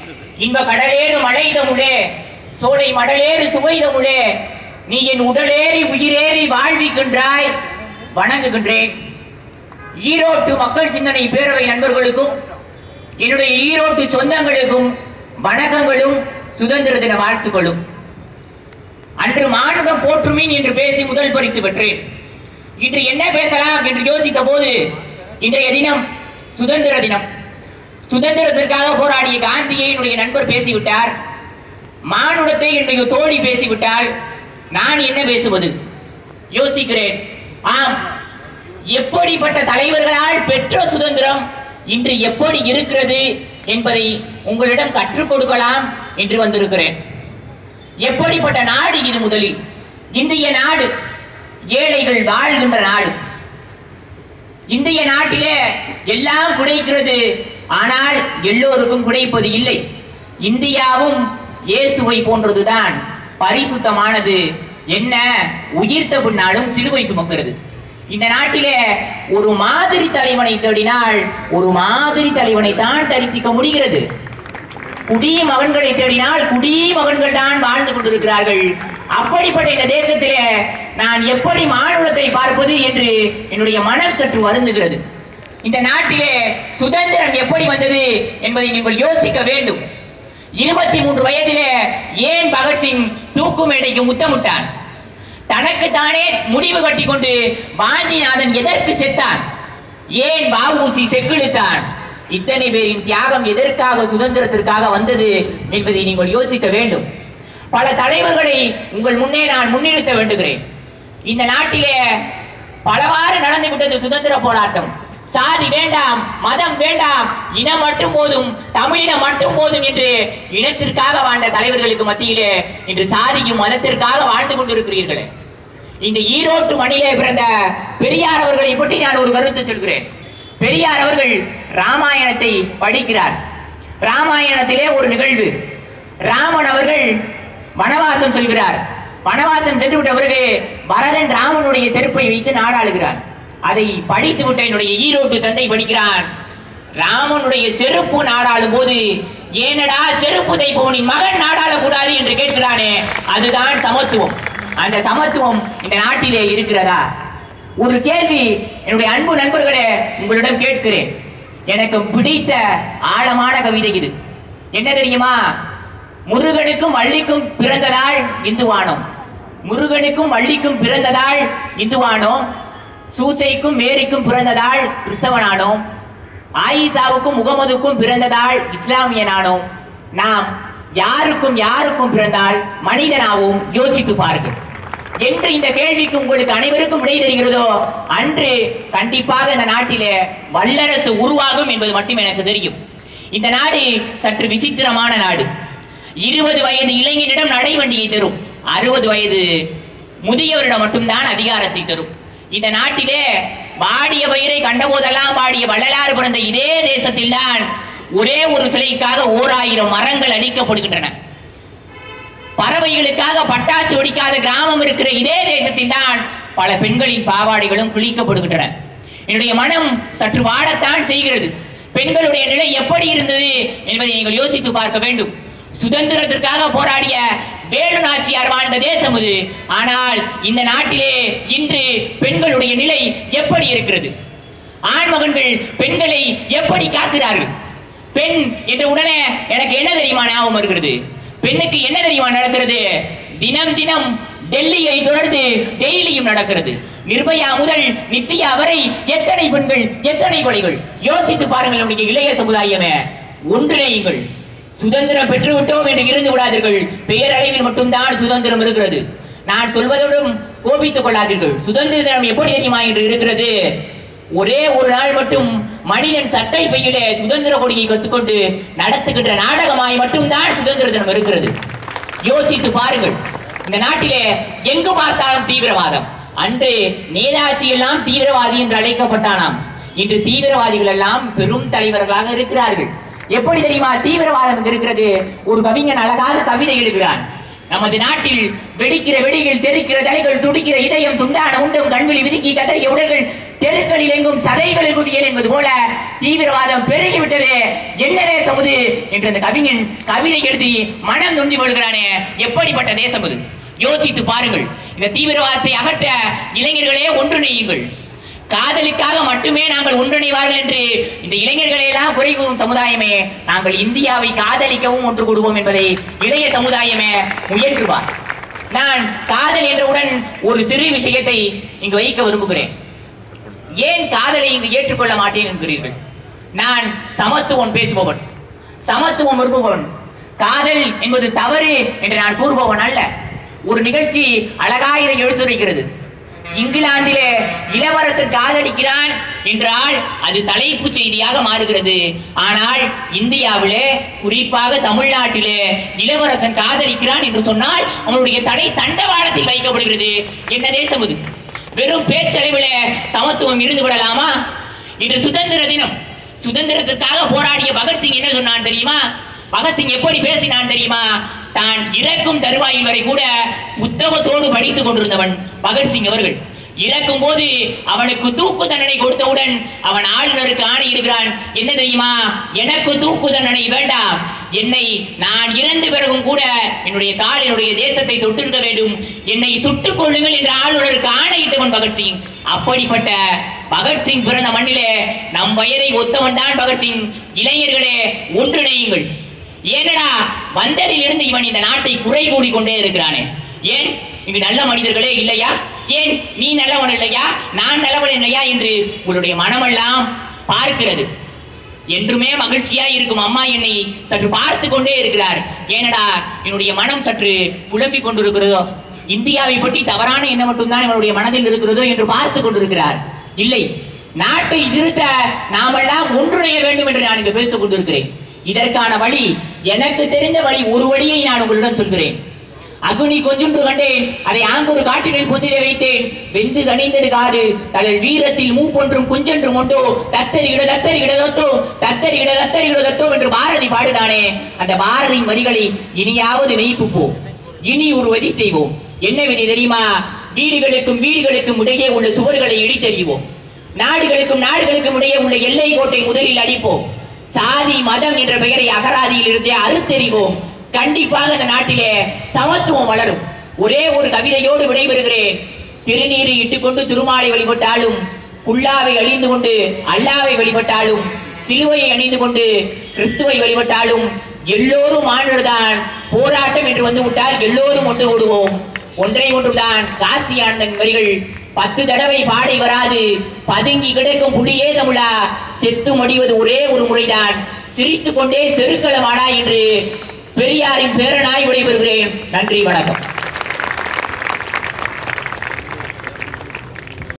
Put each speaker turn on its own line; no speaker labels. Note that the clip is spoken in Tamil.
இன்ப கடலேறு மழைதமுளே சோலை மடலேறு சுவைதமுளே நீ என் உடலேறி உயிரேறி வாழ்விக்கின்றாய் வணங்குகின்றேன் ஈரோட்டு மக்கள் சிந்தனை பேரவை நண்பர்களுக்கும் என்னுடைய ஈரோட்டு சொந்தங்களுக்கும் வணக்கங்களும் சுதந்திர தின வாழ்த்துக்களும் அன்று மானுடம் போற்றுமீன் என்று பேசி முதல் பரிசு பெற்றேன் இன்று என்ன பேசலாம் என்று யோசித்த போது இன்றைய தினம் சுதந்திர தினம் சுதந்திரத்திற்காக போராடிய காந்தியை என்னுடைய நண்பர் பேசிவிட்டார் மானுடத்தை என்னுடைய தோழி பேசிவிட்டால் நான் என்ன பேசுவது யோசிக்கிறேன் ஆம் எப்படிப்பட்ட தலைவர்களால் பெற்ற சுதந்திரம் இன்று எப்படி இருக்கிறது என்பதை உங்களிடம் கற்றுக் கொடுக்கலாம் என்று வந்திருக்கிறேன் எப்படிப்பட்ட நாடு இது முதலில் இந்திய நாடு ஏழைகள் வாழ்கின்ற நாடு இந்திய நாட்டிலே எல்லாம் கிடைக்கிறது ஆனால் எல்லோருக்கும் கிடைப்பது இல்லை இந்தியாவும் இயேசுவை போன்றதுதான் பரிசுத்தமானது என்ன உயிர்த்த பின்னாலும் சிலுவை சுமக்கிறது இந்த நாட்டிலே ஒரு மாதிரி தலைவனை தேடினால் ஒரு மாதிரி தலைவனை தான் தரிசிக்க முடிகிறது குடி மகன்களை தேடினால் குடி மகன்கள் தான் வாழ்ந்து கொண்டிருக்கிறார்கள் அப்படிப்பட்ட இந்த தேசத்திலே நான் எப்படி மானுடத்தை பார்ப்பது என்று என்னுடைய மனம் சற்று வருந்துகிறது இந்த நாட்டிலே சுதந்திரம் எப்படி வந்தது என்பதை நீங்கள் யோசிக்க வேண்டும் இருபத்தி மூன்று வயதிலே ஏன் பகத்சிங் தூக்கு மேடைக்கு முத்தமிட்டான் தனக்கு தானே முடிவு கட்டி கொண்டு வாஞ்சிநாதன் எதற்கு செத்தான் ஏன் வஉசி செக்கிழுத்தான் இத்தனை பேரின் தியாகம் எதற்காக சுதந்திரத்திற்காக வந்தது என்பதை நீங்கள் யோசிக்க வேண்டும் பல தலைவர்களை உங்கள் முன்னே நான் முன்னிறுத்த வேண்டுகிறேன் இந்த நாட்டிலே பலவாறு நடந்து விட்டது சுதந்திர போராட்டம் சாதி வேண்டாம் மதம் வேண்டாம் இனம் மட்டும் போதும் தமிழினம் மட்டும் போதும் என்று இனத்திற்காக வாழ்ந்த தலைவர்களுக்கு மத்தியிலே இன்று சாதியும் மதத்திற்காக வாழ்ந்து கொண்டிருக்கிறீர்களே இந்த ஈரோட்டு மண்ணிலே பிறந்த பெரியார் அவர்களை பற்றி நான் ஒரு கருத்து சொல்கிறேன் பெரியார் அவர்கள் ராமாயணத்தை படிக்கிறார் ராமாயணத்திலே ஒரு நிகழ்வு ராமன் அவர்கள் வனவாசம் செல்கிறார் வனவாசம் சென்று விட்ட பிறகு பரதன் ராமனுடைய செருப்பை வைத்து நாடாளுகிறான் அதை படித்து விட்ட என்னுடைய ஈரோட்டு தந்தை படிக்கிறான் ராமனுடைய செருப்பு நாடாளும் போது ஏனடா செருப்பு தைப்பவனின் மகன் நாடாளக்கூடாது என்று கேட்கிறானே அதுதான் சமத்துவம் அந்த சமத்துவம் இந்த நாட்டிலே இருக்கிறதா ஒரு கேள்வி என்னுடைய அன்பு நண்பர்களே உங்களிடம் கேட்கிறேன் எனக்கு பிடித்த ஆழமான கவிதை இது என்ன தெரியுமா முருகனுக்கும் வள்ளிக்கும் பிறந்ததால் இந்துவானோம் முருகனுக்கும் வள்ளிக்கும் பிறந்ததால் இந்துவானோம் சூசைக்கும் மேரிக்கும் பிறந்ததால் கிறிஸ்தவனானோம் ஆயிஷாவுக்கும் முகமதுக்கும் பிறந்ததால் இஸ்லாமியனானோம் நாம் யாருக்கும் யாருக்கும் பிறந்தால் மனிதனாகவும் யோசித்து பாருங்கள் என்று இந்த கேள்விக்கு உங்களுக்கு அனைவருக்கும் விடை தெரிகிறதோ அன்று கண்டிப்பாக இந்த நாட்டிலே வல்லரசு உருவாகும் என்பது மட்டும் எனக்கு தெரியும் இந்த நாடு சற்று விசித்திரமான நாடு இருபது வயது இளைஞனிடம் நடைவண்டியை தரும் அறுபது வயது முதியவரிடம் மட்டும்தான் அதிகாரத்தை தரும் இந்த நாட்டிலே வாடிய பயிரை கண்டபோதெல்லாம் வாடிய வள்ளலாறு பிறந்த இதே தேசத்தில்தான் ஒரே ஒரு சிலைக்காக ஓர் ஆயிரம் மரங்கள் அழிக்கப்படுகின்றன பறவைகளுக்காக பட்டாசு வெடிக்காத கிராமம் இருக்கிற இதே தேசத்தில் தான் பல பெண்களின் பாவாடைகளும் கிழிக்கப்படுகின்றன என்னுடைய மனம் சற்று வாடத்தான் செய்கிறது பெண்களுடைய நிலை எப்படி இருந்தது என்பதை நீங்கள் யோசித்து பார்க்க வேண்டும் சுதந்திரத்திற்காக போராடிய வேலு நாச்சியார் வாழ்ந்த தேசம் இது ஆனால் இந்த நாட்டிலே இன்று பெண்களுடைய நிலை எப்படி இருக்கிறது ஆண்மகன்கள் பெண்களை எப்படி காக்கிறார்கள் பெண் என்ற உடனே எனக்கு என்ன தெரியுமா ஞாபகம் இருக்கிறது பெண்ணுக்கு என்ன தெரியுமா நடக்கிறது தினம் தினம் டெல்லியை தொடர்ந்து டெய்லியும் நடக்கிறது நிர்பயா முதல் நித்யா வரை எத்தனை பெண்கள் எத்தனை கொலைகள் யோசித்து பாருங்கள் நம்முடைய இளைய சமுதாயமே ஒன்றிணையுங்கள் சுதந்திரம் பெற்று விட்டோம் என்று இருந்து விடாதீர்கள் பெயரளவில் மட்டும்தான் சுதந்திரம் இருக்கிறது நான் சொல்வதோடும் கோபித்துக் கொள்ளாதீர்கள் சுதந்திர தினம் எப்படி தெரியுமா என்று இருக்கிறது ஒரே ஒரு நாள் மட்டும் மனிதன் சட்டை பையிலே சுதந்திர கொடியை கத்துக்கொண்டு நடத்துகின்ற நாடகமாய் மட்டும்தான் சுதந்திர தினம் இருக்கிறது யோசித்து பாருங்கள் இந்த நாட்டிலே எங்கு பார்த்தாலும் தீவிரவாதம் அன்று நேதாஜி எல்லாம் தீவிரவாதி என்று அழைக்கப்பட்டானாம் இன்று தீவிரவாதிகள் எல்லாம் பெரும் தலைவர்களாக இருக்கிறார்கள் எப்படி தெரியுமா தீவிரவாதம் இருக்கிறது ஒரு கவிஞன் அழகாக கவிதை எழுதுகிறான் நமது நாட்டில் வெடிக்கிற வெடிகள் தெரிக்கிற தலைகள் துடிக்கிற இதயம் துண்டான உண்டும் கண்விழி விதுக்கி கதறிய உடல்கள் தெருக்களில் எங்கும் சதைகளில் குதியேன் என்பது போல தீவிரவாதம் பெருகிவிட்டது என்ன தேசம் இது என்று அந்த கவிஞன் கவிதை எழுதி மனம் நொந்தி கொள்கிறானே எப்படிப்பட்ட தேசம் இது யோசித்து பாருங்கள் இந்த தீவிரவாதத்தை அகற்ற இளைஞர்களே ஒன்றிணையுங்கள் காதலுக்காக மட்டுமே நாங்கள் ஒன்றிணைவார்கள் என்று இந்த இளைஞர்களை எல்லாம் குறை கூறும் சமுதாயமே நாங்கள் இந்தியாவை காதலிக்கவும் ஒன்று கூடுவோம் என்பதை இளைய சமுதாயமே முயன்றுவார் நான் காதல் என்றவுடன் ஒரு சிறு விஷயத்தை இங்கு வைக்க விரும்புகிறேன் ஏன் காதலை இங்கு ஏற்றுக்கொள்ள மாட்டேன் என்கிறீர்கள் நான் சமத்துவம் பேசுபவன் சமத்துவம் விரும்புபவன் காதல் என்பது தவறு என்று நான் கூறுபவன் அல்ல ஒரு நிகழ்ச்சி அழகா இதை எடுத்துரைக்கிறது இங்கிலாந்திலே இளவரசர் காதலிக்கிறான் என்றால் அது தலைப்புச் செய்தியாக மாறுகிறது ஆனால் இந்தியாவிலே குறிப்பாக தமிழ்நாட்டிலே இளவரசன் காதலிக்கிறான் என்று சொன்னால் அவனுடைய தலை தண்டவாளத்தில் வைக்கப்படுகிறது என்ன தேசம் இது வெறும் பேச்சளவில் சமத்துவம் இருந்து விடலாமா இன்று சுதந்திர தினம் சுதந்திரத்திற்காக போராடிய பகத்சிங் என்ன சொன்னான் தெரியுமா பகத்சிங் எப்படி பேசினான் தெரியுமா தான் இறக்கும் தருவாயில் வரை கூட புத்தகத்தோடு படித்துக் கொண்டிருந்தவன் பகத்சிங் அவர்கள் இறக்கும் போது அவனுக்கு தூக்கு தண்டனை கொடுத்தவுடன் அவன் ஆளுநருக்கு ஆணையிடுகிறான் என்ன தெரியுமா எனக்கு தூக்கு தண்டனை வேண்டாம் என்னை நான் இறந்த பிறகும் கூட என்னுடைய கால் என்னுடைய தேசத்தை தொட்டிருக்க வேண்டும் என்னை சுட்டுக் கொள்ளுங்கள் என்று ஆளுநருக்கு ஆணையிட்டவன் பகத்சிங் அப்படிப்பட்ட பகத்சிங் பிறந்த மண்ணிலே நம் வயதை ஒத்தவன் தான் பகத்சிங் இளைஞர்களே ஒன்றிணையுங்கள் ஏனடா வந்ததில் இருந்து இவன் இந்த நாட்டை குறை கூடிக்கொண்டே இருக்கிறானே ஏன் இங்கு நல்ல மனிதர்களே இல்லையா ஏன் நீ நல்லவன் இல்லையா நான் நல்லவன் இல்லையா என்று உங்களுடைய மனமெல்லாம் பார்க்கிறது என்றுமே மகிழ்ச்சியா இருக்கும் அம்மா என்னை சற்று பார்த்து கொண்டே இருக்கிறார் ஏனடா என்னுடைய மனம் சற்று குழம்பிக் கொண்டிருக்கிறதோ இந்தியாவை பற்றி தவறான எண்ணம் மட்டும்தான் இவனுடைய மனதில் இருக்கிறதோ என்று பார்த்து கொண்டிருக்கிறார் இல்லை நாட்டை திருத்த நாமெல்லாம் ஒன்றிணைய வேண்டும் என்று நான் இங்கு பேசிக் கொண்டிருக்கிறேன் இதற்கான வழி எனக்கு தெரிந்த வழி ஒரு வழியை நான் உங்களிடம் சொல்கிறேன் அகுனி கொஞ்சொன்று கண்டேன் அதை ஆங்கொரு காட்டினில் பொந்திலே வைத்தேன் வெந்து கணிந்தது காது தலல் வீரத்தில் மூப்பொன்றும் குஞ்சென்றும் உண்டோ தத்தரிகிட தத்தரிகிட தத்தோ தத்தரிகிட தத்தரிகிட தத்தோ என்று பாரதி பாடுதானே அந்த பாரதியின் வரிகளை இனியாவது மெய்ப்புப்போம் இனி ஒரு வரி செய்வோம் என்ன விதி தெரியுமா வீடுகளுக்கும் வீடுகளுக்கும் இடையே உள்ள சுவர்களை இடித்தெறிவோம் நாடுகளுக்கும் நாடுகளுக்கும் இடையே உள்ள எல்லை கோட்டை முதலில் அடிப்போம் சாதி மதம் என்ற பெயரை அகராதியில் இருந்தே அறுத்தெறிவோம் கண்டிப்பாக இந்த நாட்டிலே சமத்துவம் வளரும் ஒரே ஒரு கவிதையோடு விடைபெறுகிறேன் திருநீரை இட்டுக்கொண்டு திருமாலை வழிபட்டாலும் குல்லாவை அழிந்து கொண்டு அல்லாவை வழிபட்டாலும் சிலுவையை அணிந்து கொண்டு கிறிஸ்துவை வழிபட்டாலும் எல்லோரும் மாநிலதான் போராட்டம் என்று வந்து விட்டால் எல்லோரும் ஒன்று கூடுவோம் ஒன்றை ஒன்றுதான் காசி ஆனந்தன் வரிகள் பத்து தடவை பாடை வராது பதுங்கி கிடக்கும் புலியே தமிழா செத்து மடிவது ஒரே ஒரு முறைதான் சிரித்துக் கொண்டே செருக்களமாடா என்று பெரியாரின் பேரனாய் விடைபெறுகிறேன் நன்றி வணக்கம்